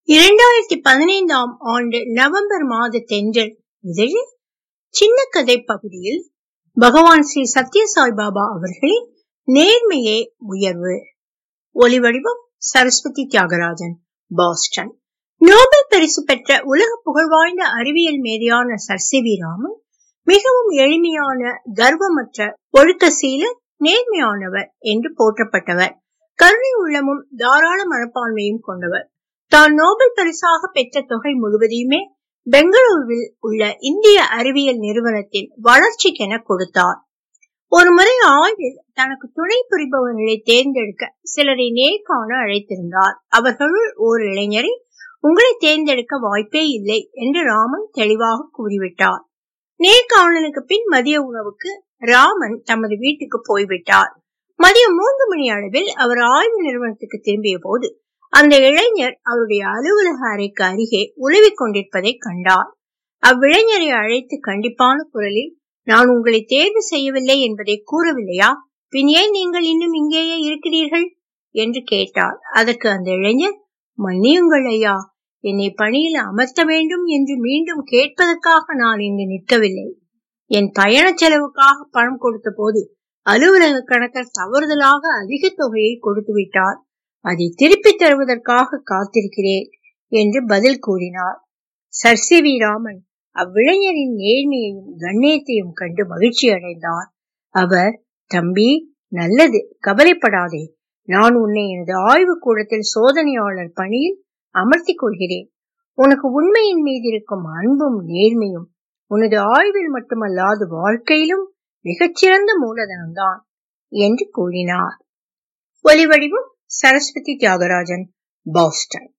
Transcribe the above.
இரண்டாயிரத்தி பதினைந்தாம் ஆண்டு நவம்பர் மாத தென்றல் இதழில் சின்ன கதை பகுதியில் பகவான் ஸ்ரீ சத்யசாய் பாபா அவர்களின் நேர்மையே உயர்வு ஒலிவடிவம் சரஸ்வதி தியாகராஜன் பாஸ்டன் நோபல் பரிசு பெற்ற உலக புகழ்வாய்ந்த அறிவியல் மேதையான சர் சி வி ராமன் மிகவும் எளிமையான கர்வமற்ற ஒழுக்க சீலர் நேர்மையானவர் என்று போற்றப்பட்டவர் கருணை உள்ளமும் தாராள மனப்பான்மையும் கொண்டவர் தான் நோபல் பரிசாக பெற்ற தொகை முழுவதையுமே பெங்களூருவில் உள்ள இந்திய அறிவியல் நிறுவனத்தின் வளர்ச்சிக்கென கொடுத்தார் ஒரு முறை ஆய்வில் தனக்கு துணை புரிபவர்களை தேர்ந்தெடுக்க சிலரை நேர்காண அழைத்திருந்தார் அவர்களுள் ஓர் இளைஞரை உங்களை தேர்ந்தெடுக்க வாய்ப்பே இல்லை என்று ராமன் தெளிவாக கூறிவிட்டார் நேர்காணலுக்கு பின் மதிய உணவுக்கு ராமன் தமது வீட்டுக்கு போய்விட்டார் மதியம் மூன்று மணி அளவில் அவர் ஆய்வு நிறுவனத்துக்கு திரும்பிய போது அந்த இளைஞர் அவருடைய அலுவலக அறைக்கு அருகே உழவிக் கொண்டிருப்பதை கண்டார் அவ்விளைஞரை அழைத்து கண்டிப்பான குரலில் நான் உங்களை தேர்வு செய்யவில்லை என்பதை கூறவில்லையா பின் ஏன் நீங்கள் இன்னும் இங்கேயே இருக்கிறீர்கள் என்று கேட்டார் அதற்கு அந்த இளைஞர் மன்னியுங்கள் ஐயா என்னை பணியில் அமர்த்த வேண்டும் என்று மீண்டும் கேட்பதற்காக நான் இங்கு நிற்கவில்லை என் பயண செலவுக்காக பணம் கொடுத்த போது அலுவலக கணக்கர் தவறுதலாக அதிக தொகையை கொடுத்து விட்டார் அதை திருப்பி தருவதற்காக காத்திருக்கிறேன் என்று பதில் கூறினார் சர் சி வி ராமன் அவ்விளைஞரின் நேர்மையையும் கண்ணியத்தையும் கண்டு மகிழ்ச்சி அடைந்தார் அவர் தம்பி நல்லது கவலைப்படாதே நான் உன்னை எனது ஆய்வு கூடத்தில் சோதனையாளர் பணியில் அமர்த்திக் கொள்கிறேன் உனக்கு உண்மையின் மீது இருக்கும் அன்பும் நேர்மையும் உனது ஆய்வில் மட்டுமல்லாது வாழ்க்கையிலும் மிகச்சிறந்த மூலதனம்தான் என்று கூறினார் ஒலிவடிவம் சரஸ்வதி தியாகராஜன் பாஸ்டன்